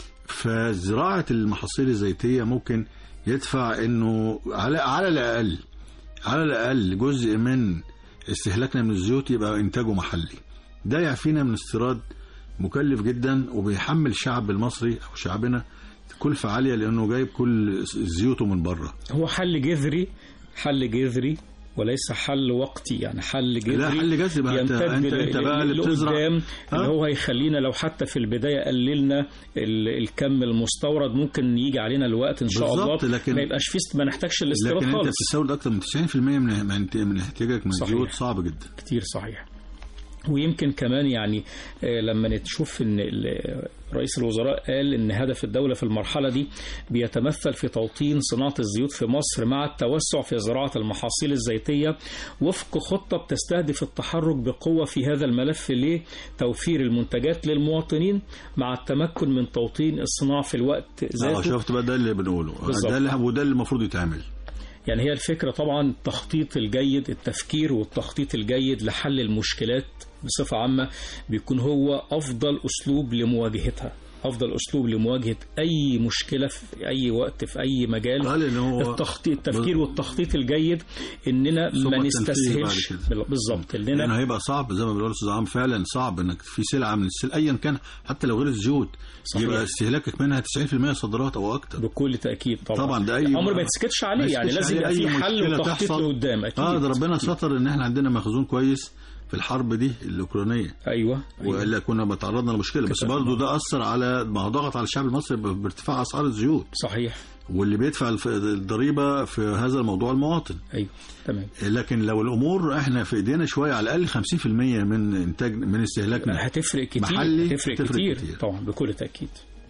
Speaker 3: فزراعه المحاصيل الزيتيه ممكن يدفع انه على على الاقل على الاقل جزء من استهلاكنا من الزيوت يبقى انتاجه محلي ده يعفينا من استيراد مكلف جدا وبيحمل الشعب المصري او شعبنا كلفة عالية لانه جايب كل زيوته من بره
Speaker 2: هو حل جذري حل جذري وليس حل وقتي يعني حل جذري
Speaker 3: لا حل جذري بقى انت
Speaker 2: يمتد
Speaker 3: انت, انت بقى اللي بتزرع
Speaker 2: لقدام
Speaker 3: آه.
Speaker 2: اللي هو هيخلينا لو حتى في البدايه قللنا ال- الكم المستورد ممكن يجي علينا الوقت ان شاء
Speaker 3: بالظبط،
Speaker 2: الله
Speaker 3: لكن-
Speaker 2: ما يبقاش فيه ما نحتاجش الاستيراد
Speaker 3: لكن انت
Speaker 2: خالص
Speaker 3: بتستورد اكتر من 90% من من من احتياجك من
Speaker 2: صحيح.
Speaker 3: الزيوت صعب جدا
Speaker 2: كتير صحيح ويمكن كمان يعني آه، لما نشوف ان ال- رئيس الوزراء قال ان هدف الدوله في المرحله دي بيتمثل في توطين صناعه الزيوت في مصر مع التوسع في زراعه المحاصيل الزيتيه وفق خطه بتستهدف التحرك بقوه في هذا الملف لتوفير المنتجات للمواطنين مع التمكن من توطين الصناعه في الوقت
Speaker 3: اه
Speaker 2: ذاته
Speaker 3: شفت بقى ده اللي بنقوله
Speaker 2: بالظبط.
Speaker 3: ده اللي وده اللي المفروض يتعمل
Speaker 2: يعني هي الفكرة طبعا التخطيط الجيد التفكير والتخطيط الجيد لحل المشكلات بصفة عامة بيكون هو أفضل أسلوب لمواجهتها أفضل أسلوب لمواجهة أي مشكلة في أي وقت في أي مجال
Speaker 3: قال ان هو
Speaker 2: التخطيط التفكير والتخطيط الجيد إننا
Speaker 3: ثم
Speaker 2: ما
Speaker 3: التنفيذ
Speaker 2: نستسهلش
Speaker 3: بعد كده.
Speaker 2: بالظبط
Speaker 3: لانه
Speaker 2: إننا
Speaker 3: هيبقى صعب زي ما بيقول الاستاذ عام فعلا صعب انك في سلعه من السلع ايا كان حتى لو غير الزيوت
Speaker 2: صحيح.
Speaker 3: يبقى استهلاكك منها 90% صادرات او اكتر
Speaker 2: بكل تأكيد طبعا
Speaker 3: طبعا ده اي
Speaker 2: أمر ما يتسكتش عليه
Speaker 3: ما
Speaker 2: يعني
Speaker 3: يتسكتش
Speaker 2: لازم يبقى
Speaker 3: عليه
Speaker 2: في
Speaker 3: أي
Speaker 2: حل
Speaker 3: مشكلة
Speaker 2: وتخطيط
Speaker 3: تحصل.
Speaker 2: لقدام أكيد
Speaker 3: اه ده ربنا
Speaker 2: أكيد.
Speaker 3: ستر ان احنا عندنا مخزون كويس في الحرب دي الاوكرانيه
Speaker 2: أيوه, أيوة.
Speaker 3: والا كنا بتعرضنا لمشكله بس
Speaker 2: كتاب.
Speaker 3: برضه ده اثر على ما هو ضغط على الشعب المصري ب- بارتفاع اسعار الزيوت
Speaker 2: صحيح
Speaker 3: واللي بيدفع الف- الضريبه في هذا الموضوع المواطن
Speaker 2: أيوه تمام
Speaker 3: لكن لو الامور احنا في ايدينا شويه على الاقل 50% من انتاج من استهلاكنا
Speaker 2: هتفرق كتير
Speaker 3: محلي
Speaker 2: هتفرق
Speaker 3: هتفرق
Speaker 2: كتير.
Speaker 3: كتير.
Speaker 2: طبعا بكل تأكيد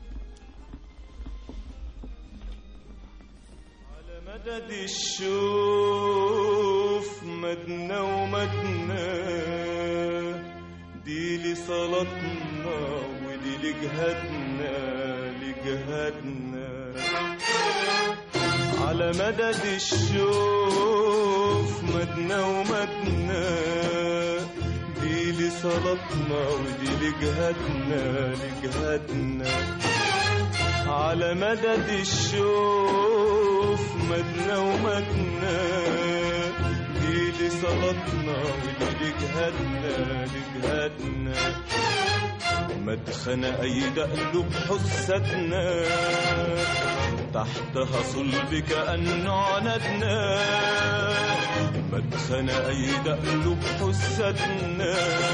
Speaker 8: على مدد الشوف مدنا ومدنا دي لصلاتنا ودي لجهادنا لجهادنا على مدد الشوف مدنا ومدنا دي لصلاتنا ودي لجهادنا لجهادنا على مدد الشوف مدنا ومدنا دي لصلاتنا ودي لجهادنا لجهادنا مدخن أيد قلوب حستنا تحتها صلب كأنه عنتنا مدخن أيد قلوب حستنا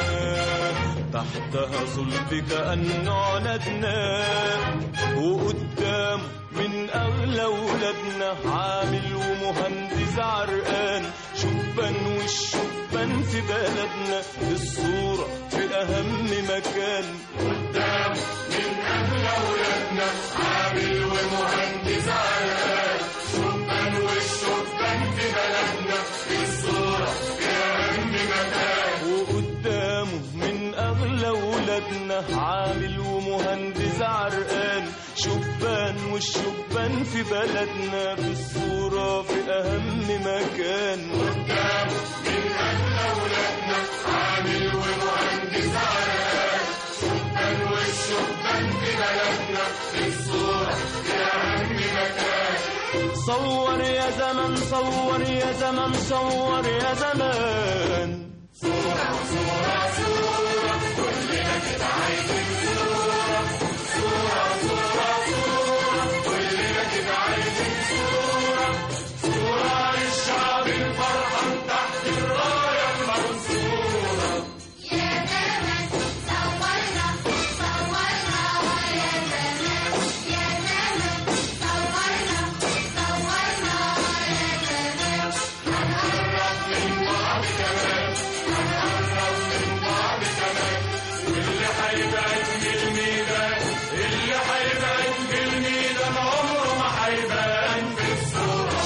Speaker 8: تحتها صلب كأنه عنتنا وقدام من أغلى ولادنا عامل ومهندس عرقان شبان والشبان في بلدنا الصورة في أهم مكان قدام من أغلى ولادنا عامل ومهندس عرقان شبان والشبان في بلدنا الصورة في أهم مكان وقدامه من أغلى ولادنا عامل ومهندس عرقان شبان والشبان في بلدنا بالصورة في أهم مكان قدامه من أغلى ولادنا عامل ومهندس عرقان شبان والشبان في بلدنا بالصورة في أهم مكان صور يا زمن صور يا زمن صور يا زمان صورة صورة صورة كلنا كده عايزين صورة صورة صورة صورة كلنا كده عايزين صورة صورة للشعب الفرحان تحت الراية المنصورة
Speaker 9: يا زمن صورنا صورنا يا زمان يا زمن صورنا صورنا يا زمان
Speaker 8: هنقرب من بعض كمان هنقرب من بعض كمان واللي هيبعد من الميدان اللي هيبعد من الميدان عمره ما هيبان في الصورة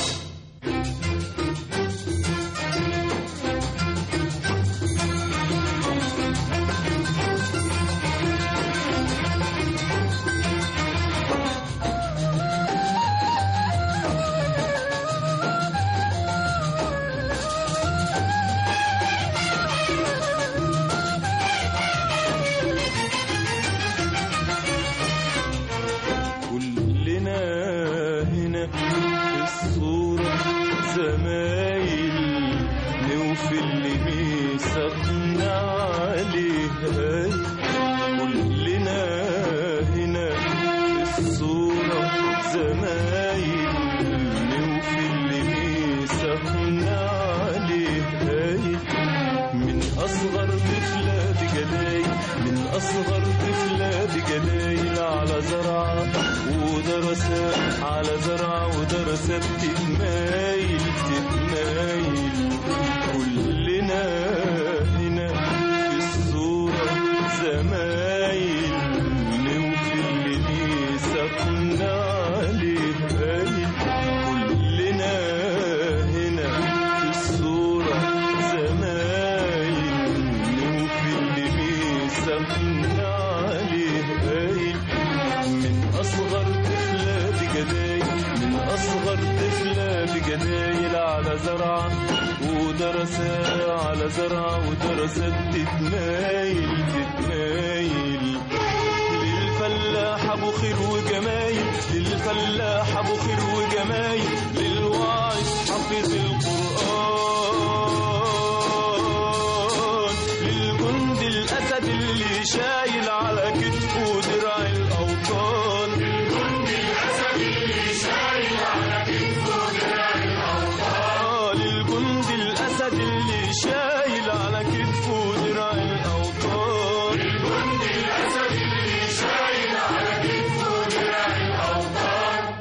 Speaker 8: كلنا هنا في الصورة زمايل نوفي اللي ميثاقنا عليها كلنا هنا في الصورة زمايل نوفي اللي ميثاقنا عليها من أصغر طفلة بجلايل من أصغر طفلة بجلايل على زرعة ودرسات على زرعة ودرسات تتمايل تتمايل كلنا هنا في الصورة زمايل نوفي اللي ميثاقنا عليه قايل كلنا هنا في الصورة زمايل نوفي اللي ميثاقنا عليه قايل من أصغر طفلة بجدايل من أصغر طفلة بجدايل على زرعة ودرسات على زرعة ودرسات تتمايل تتمايل للفلاح ابو خير وجمايل للفلاح ابو خير وجمايل للواعظ حافظ القرآن للجند الاسد اللي شايل على كتفه درع الاوطان للجند الاسد اللي شايل على كتفه درع الاوطان للجند الاسد اللي شايل على كتفه درع الاوطان للجند الاسد اللي شايل على كتفه درع الاوطان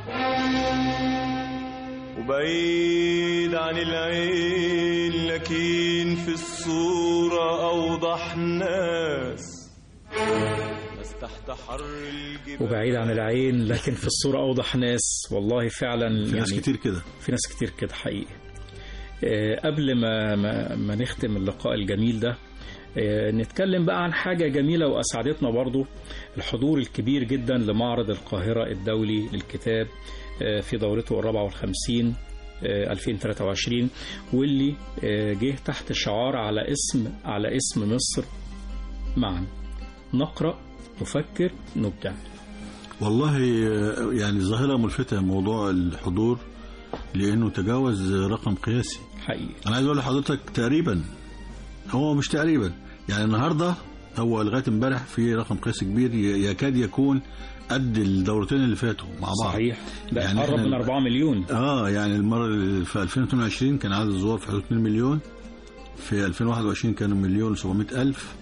Speaker 8: وبعيد عن العين لكن في الصورة أوضح ناس ناس تحت حر الجبال
Speaker 2: وبعيد عن العين لكن في الصورة أوضح ناس والله فعلا
Speaker 3: في ناس كتير كده
Speaker 2: في ناس كتير كده حقيقي آه، قبل ما, ما, ما نختم اللقاء الجميل ده آه، نتكلم بقى عن حاجة جميلة وأسعدتنا برضو الحضور الكبير جدا لمعرض القاهرة الدولي للكتاب آه، في دورته الرابعة والخمسين آه، 2023 واللي آه، جه تحت شعار على اسم على اسم مصر معا نقرأ نفكر نبدع
Speaker 3: والله آه، يعني ظاهرة ملفتة موضوع الحضور لأنه تجاوز رقم قياسي
Speaker 2: حقيقي
Speaker 3: أنا عايز أقول لحضرتك تقريبا هو مش تقريبا يعني النهاردة هو لغايه امبارح في رقم قياسي كبير ي- يكاد يكون قد الدورتين اللي فاتوا مع بعض
Speaker 2: صحيح ده
Speaker 3: يعني
Speaker 2: قرب
Speaker 3: إحنا-
Speaker 2: من 4 مليون
Speaker 3: اه يعني المره اللي في 2022 كان عدد الزوار في حدود 2 مليون في 2021 كانوا مليون 700 الف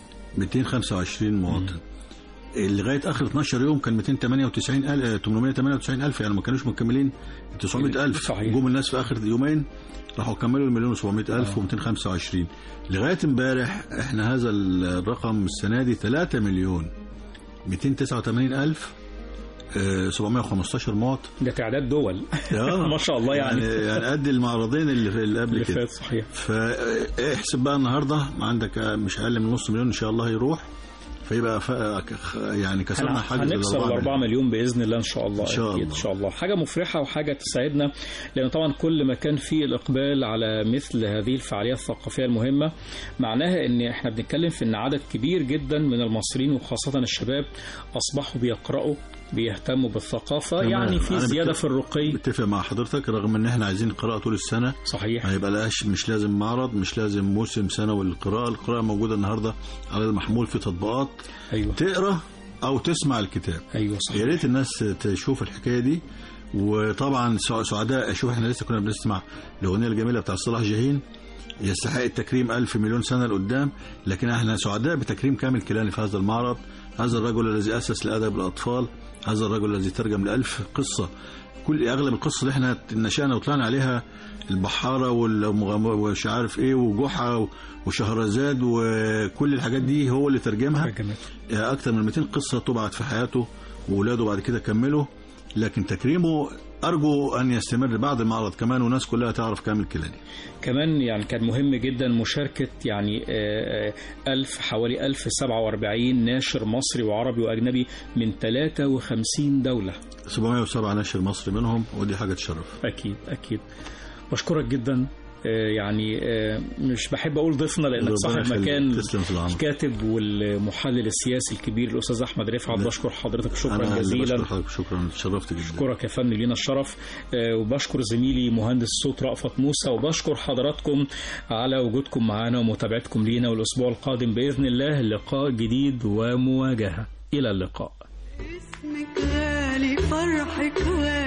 Speaker 3: 225 مواطن لغايه اخر 12 يوم كان 298 الف 898 الف يعني ما كانوش مكملين 900 الف
Speaker 2: صحيح.
Speaker 3: جم الناس في اخر يومين راحوا كملوا المليون و700 الف و225 لغايه امبارح احنا هذا الرقم السنه دي 3 مليون 289 الف آه، 715 مواطن
Speaker 2: ده تعداد دول
Speaker 3: آه.
Speaker 2: ما شاء الله يعني,
Speaker 3: يعني يعني قد المعرضين اللي في اللي قبل
Speaker 2: اللي
Speaker 3: كده
Speaker 2: فات صحيح
Speaker 3: فاحسب بقى النهارده عندك مش اقل من نص مليون ان شاء الله يروح فيبقى ف... يعني كسرنا
Speaker 2: هن-
Speaker 3: حاجز
Speaker 2: هنكسر ال 4 مليون باذن الله ان شاء الله
Speaker 3: إن شاء
Speaker 2: أكيد
Speaker 3: الله.
Speaker 2: ان شاء الله حاجه مفرحه وحاجه تسعدنا لان طبعا كل ما كان فيه الاقبال على مثل هذه الفعاليات الثقافيه المهمه معناها ان احنا بنتكلم في ان عدد كبير جدا من المصريين وخاصه الشباب اصبحوا بيقراوا بيهتموا بالثقافه
Speaker 3: تمام.
Speaker 2: يعني في
Speaker 3: أنا
Speaker 2: زياده
Speaker 3: بت-
Speaker 2: في الرقي
Speaker 3: متفق مع حضرتك رغم ان احنا عايزين القراءه طول السنه
Speaker 2: صحيح
Speaker 3: ما يبقاش مش لازم معرض مش لازم موسم سنوي للقراءه القراءه موجوده النهارده على المحمول في تطبيقات
Speaker 2: ايوه
Speaker 3: تقرا او تسمع الكتاب
Speaker 2: ايوه
Speaker 3: يا
Speaker 2: صحيح
Speaker 3: ريت الناس تشوف الحكايه دي وطبعا سع- سعداء شوف احنا لسه كنا بنسمع الاغنيه الجميله بتاع صلاح جاهين يستحق التكريم ألف مليون سنة لقدام لكن احنا سعداء بتكريم كامل كيلاني في هذا المعرض هذا الرجل الذي أسس لأدب الأطفال هذا الرجل الذي ترجم لألف قصة كل أغلب القصة اللي احنا نشأنا وطلعنا عليها البحارة والمغام- ومش عارف ايه وجحا وشهرزاد وكل الحاجات دي هو اللي ترجمها
Speaker 2: ترجمت.
Speaker 3: أكثر من 200 قصة طبعت في حياته وولاده بعد كده كملوا لكن تكريمه أرجو أن يستمر بعد المعرض كمان والناس كلها تعرف كامل كيلاني
Speaker 2: كمان يعني كان مهم جدا مشاركة يعني آه، آه، ألف حوالي 1047 ناشر مصري وعربي وأجنبي من 53 دولة
Speaker 3: 707 ناشر مصري منهم ودي حاجة تشرف
Speaker 2: أكيد أكيد بشكرك جدا آه، يعني آه، مش بحب أقول ضيفنا لأنك
Speaker 3: ربنا
Speaker 2: صاحب
Speaker 3: يخليك.
Speaker 2: مكان
Speaker 3: تسلم في العمر.
Speaker 2: الكاتب والمحلل السياسي الكبير الأستاذ أحمد رفعت
Speaker 3: لا.
Speaker 2: بشكر حضرتك شكرا
Speaker 3: أنا اللي
Speaker 2: جزيلا
Speaker 3: بشكر حضرتك شكرا تشرفت جدا
Speaker 2: أشكرك يا فندم لينا الشرف آه، وبشكر زميلي مهندس الصوت رأفت موسى وبشكر حضراتكم على وجودكم معنا ومتابعتكم لينا والأسبوع القادم بإذن الله لقاء جديد ومواجهة إلى اللقاء
Speaker 4: اسمك غالي فرحك غالي